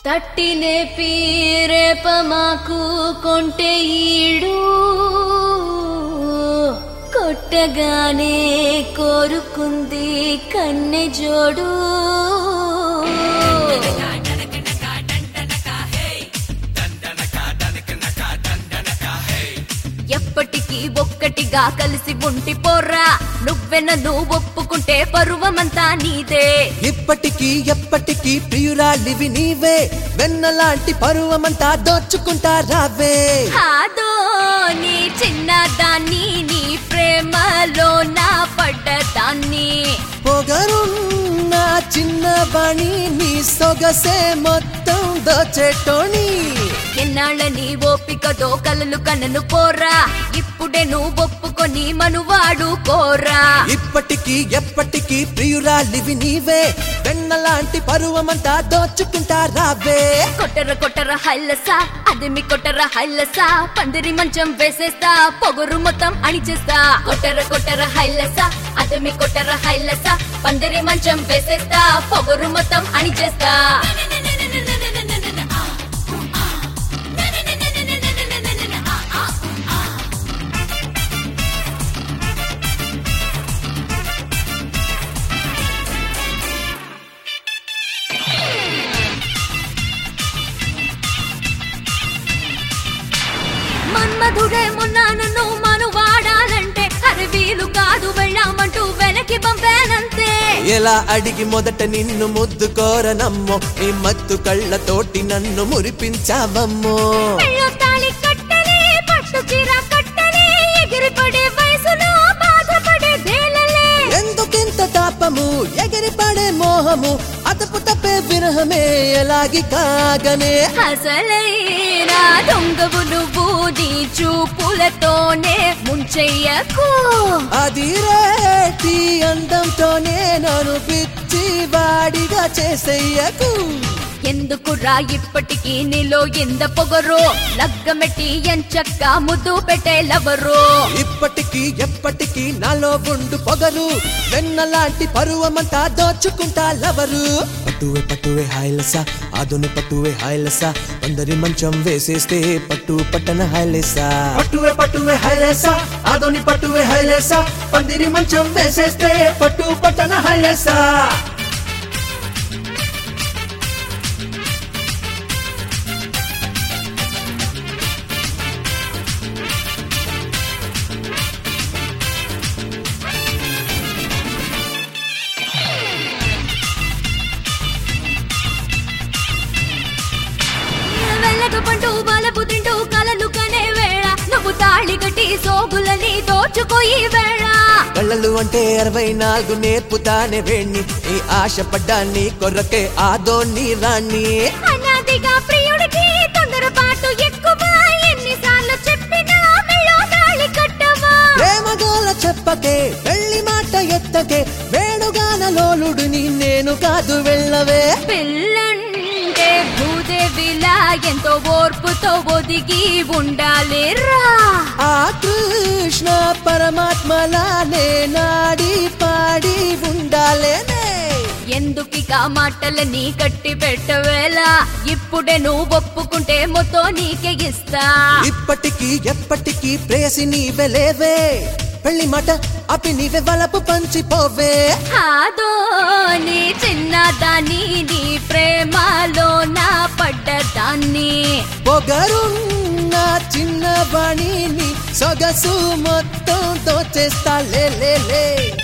తట్టినే పీరేప మాకు కొంటె ఈడు కొట్టగానే కోరుకుంది కన్నె జోడు ఎప్పటికీ ఒక్కటిగా కలిసి ఉంటి పోర్రా నువ్వె నన్ను ఒప్పుకుంటే పరువమంతా నీదే ఇప్పటికీ ఎప్పటికీ ప్రియురాలివి నీవే వెన్నలాంటి పరువమంతా దోచుకుంటా రావే కాదో నీ చిన్నదాన్ని నీ ప్రేమలో నా పడ్డదాన్ని పొగరున్న చిన్నవాణి నీ సొగసే మొత్తం దోచేటోని ఎన్నాళ్ళని ఓపికతో కలలు కనను పోరా ఇప్పుడే నువ్వు ఒప్పుకొని మనువాడు కోరా ఇప్పటికీ ఎప్పటికీ ప్రియురాలివి నీవే వెన్నలాంటి పరువమంతా దోచుకుంటా రావే కొట్టర కొట్టర హైలసా అది మీ కొట్టర హైలసా పందిరి మంచం వేసేస్తా పొగరు మొత్తం అణిచేస్తా కొట్టర కొట్టర హైలసా అది మీ కొట్టర హైలసా పందిరి మంచం వేసేస్తా పొగరు మొత్తం అణిచేస్తా మన్మధుడే మొన్న నన్ను మను వాడాలంటే అరే వీలు కాదు వెళ్ళామంటూ వెనక్కి పంపానంతే ఎలా అడిగి మొదట నిన్ను ముద్దు కోరనమ్మో ఈ మత్తు కళ్ళతోటి నన్ను మురిపించావమ్మో పెళ్ళో తాళి కట్టలే పట్టు చీర కట్టలే ఎగిరిపడే వయసులో బాధపడే దేలలే ఎందుకింత తాపము ఎగిరిపడే మోహము అతపు తప్పే విరహమే ఎలాగి కాగనే అసలైన దొంగవు నువ్వు నీ చూపులతోనే ముంచెయ్యకు అది రేటి అందంతోనే నన్ను పిచ్చి వాడిగా చేసేయకు ఎందుకురా ఇప్పటికీ నీలో ఎంత పొగరు లగ్గమెట్టి ఎంచక్క ముద్దు పెట్టేలవరు ఇప్పటికీ ఎప్పటికీ నాలో ఉండు పొగరు వెన్నలాంటి పరువమంతా దోచుకుంటా లవరు పట్టువే పట్టువే హాయిలస ఆదుని పట్టువే హాయిలస అందరి మంచం వేసేస్తే పట్టు పట్టన హాయిలస పట్టువే పట్టువే హాయిలస ఆదుని పట్టువే హాయిలస పందిరి మంచం వేసేస్తే పట్టు పట్టన హాయిలస వెళ్ళక పంటూ బలపు తింటూ కలలు కనే వేళ నువ్వు తాళి కట్టి సోగులని దోచుకోయి వేళ కళ్ళలు అంటే అరవై నాలుగు నేర్పుతానే వేణ్ణి ఈ ఆశపడ్డా నీ కొరకే ఆదోని రాణి అనాదిగా ప్రియుడికి తొందరపాటు ఎక్కువ ఎన్నిసార్లు చెప్పినా మెళ్ళో తాళి కట్టవా ప్రేమగోల చెప్పకే పెళ్లి మాట ఎత్తకే వేణుగాన లోలుడిని నేను కాదు వెళ్ళవే పిల్లంటే భూదేవిలా ఎంతో ఓర్పుతో ఒదిగి ఉండాలి రా ఆ కృష్ణ పరమాత్మలానే నాడి పాడి ఉండాలేనే ఎందుకిక మాటలని కట్టి పెట్టవేళ ఇప్పుడే నువ్వు ఒప్పుకుంటే మొత్తం నీకే ఇస్తా ఇప్పటికీ ఎప్పటికీ ప్రేసి నీవే లేవే పెళ్లి మాట అపి నీవే వలపు పంచిపోవే కాదో నీ చిన్నదాన్ని నీ ప్రేమలో నా పడ్డదాన్ని పొగరున్న చిన్నవాణిని సొగసు మొత్తం దోచేస్తా లే లే లే